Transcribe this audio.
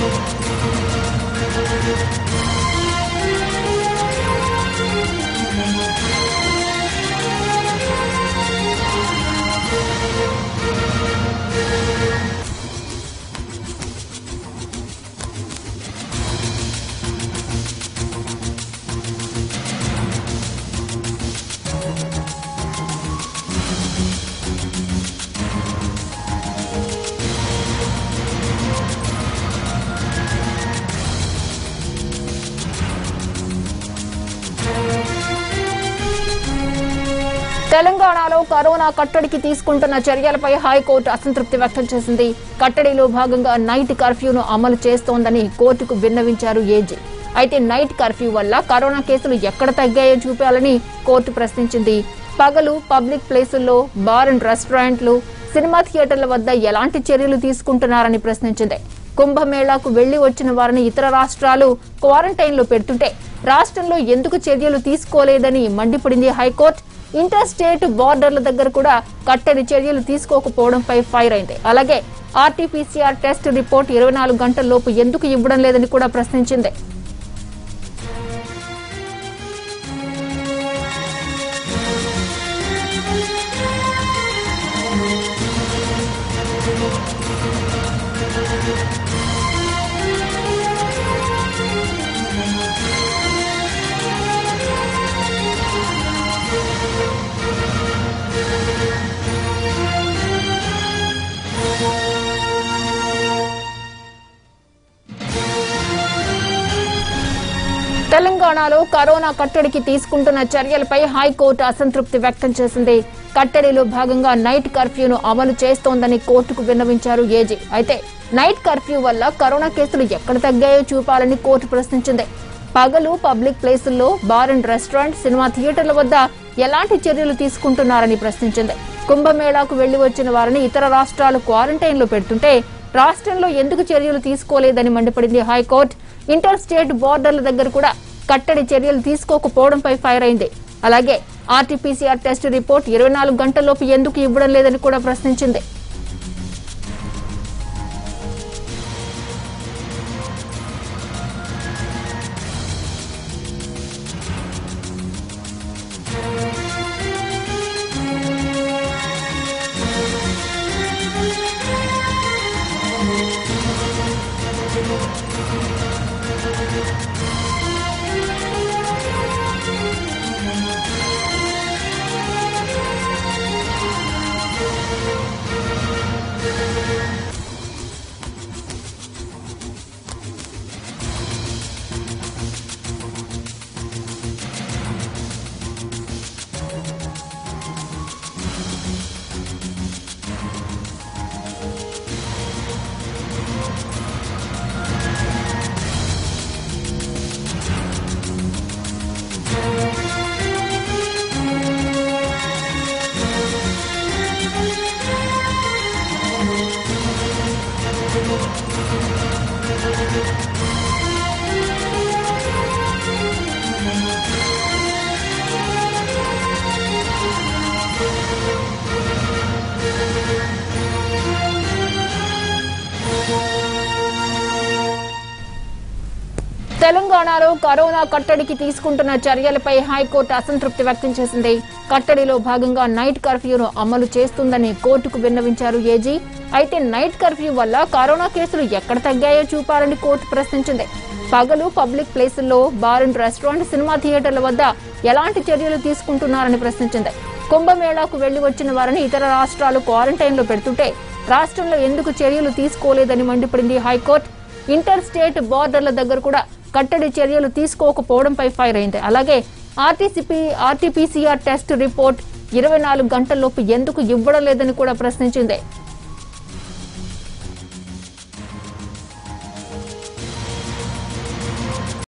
తెలంగాణలో కరోనా కట్టడికి తీసుకుంటున్న చర్యలపై హైకోర్టు అసంతృప్తి వ్యక్తం చేసింది కట్టడిలో భాగంగా నైట్ కర్ఫ్యూను అమలు చేస్తోందని కోర్టుకు విన్నవించారు ఏజీ అయితే నైట్ కర్ఫ్యూ వల్ల కరోనా కేసులు ఎక్కడ తగ్గాయో చూపాలని కోర్టు ప్రశ్నించింది పగలు పబ్లిక్ ప్లేసుల్లో బార్ అండ్ రెస్టారెంట్లు సినిమా థియేటర్ల వద్ద ఎలాంటి చర్యలు తీసుకుంటున్నారని ప్రశ్నించింది కుంభమేళాకు వెళ్లి వచ్చిన వారిని ఇతర రాష్ట్రాలు క్వారంటైన్ లో పెడుతుంటే రాష్ట్రంలో ఎందుకు చర్యలు తీసుకోలేదని మండిపడింది హైకోర్టు ఇంటర్ స్టేట్ బార్డర్ల దగ్గర కూడా కట్టడి చర్యలు తీసుకోకపోవడంపై ఫైర్ అయింది అలాగే ఆర్టీపీసీఆర్ టెస్ట్ రిపోర్ట్ ఇరవై నాలుగు గంటల్లోపు ఎందుకు ఇవ్వడం లేదని కూడా ప్రశ్నించింది తెలంగాణలో కరోనా కట్టడికి తీసుకుంటున్న చర్యలపై హైకోర్టు అసంతృప్తి వ్యక్తం చేసింది కట్టడిలో భాగంగా నైట్ కర్ఫ్యూను అమలు చేస్తోందని కోర్టుకు విన్నవించారు ఏజీ అయితే నైట్ కర్ఫ్యూ వల్ల కరోనా కేసులు ఎక్కడ తగ్గాయో చూపాలని కోర్టు ప్రశ్నించింది పగలు పబ్లిక్ ప్లేసుల్లో బార్ అండ్ రెస్టారెంట్ సినిమా థియేటర్ల వద్ద ఎలాంటి చర్యలు తీసుకుంటున్నారని ప్రశ్నించింది కుంభమేళాకు వెళ్లి వచ్చిన వారిని ఇతర రాష్ట్రాలు క్వారంటైన్ లో పెడుతుంటే రాష్ట్రంలో ఎందుకు చర్యలు తీసుకోలేదని మండిపడింది హైకోర్టు ఇంటర్ స్టేట్ బార్డర్ల దగ్గర కూడా కట్టడి చర్యలు తీసుకోకపోవడంపై ఫైర్ అయింది అలాగే ఆర్టీపీసీఆర్ టెస్ట్ రిపోర్ట్ ఇరవై నాలుగు గంటల్లోపు ఎందుకు ఇవ్వడం లేదని కూడా ప్రశ్నించింది తెలంగాణలో కరోనా కట్టడికి తీసుకుంటున్న చర్యలపై హైకోర్టు అసంతృప్తి వ్యక్తం చేసింది కట్టడిలో భాగంగా నైట్ కర్ఫ్యూను అమలు చేస్తుందని కోర్టుకు విన్నవించారు ఏజీ అయితే నైట్ కర్ఫ్యూ వల్ల కరోనా కేసులు ఎక్కడ తగ్గాయో చూపాలని కోర్టు ప్రశ్నించింది పగలు పబ్లిక్ ప్లేసుల్లో బార్ అండ్ రెస్టారెంట్ సినిమా థియేటర్ల వద్ద ఎలాంటి చర్యలు తీసుకుంటున్నారని ప్రశ్నించింది కుంభమేళాకు వెళ్లి వచ్చిన వారిని ఇతర రాష్ట్రాలు క్వారంటైన్ లో పెడుతుంటే రాష్ట్రంలో ఎందుకు చర్యలు తీసుకోలేదని మండిపడింది హైకోర్టు ఇంటర్ స్టేట్ బార్డర్ల దగ్గర కూడా కట్టడి చర్యలు తీసుకోకపోవడంపై ఫైర్ అయింది అలాగే ఆర్టీసీపీ ఆర్టీపీసీఆర్ టెస్ట్ రిపోర్ట్ ఇరవై నాలుగు గంటల్లోపు ఎందుకు ఇవ్వడం లేదని కూడా ప్రశ్నించింది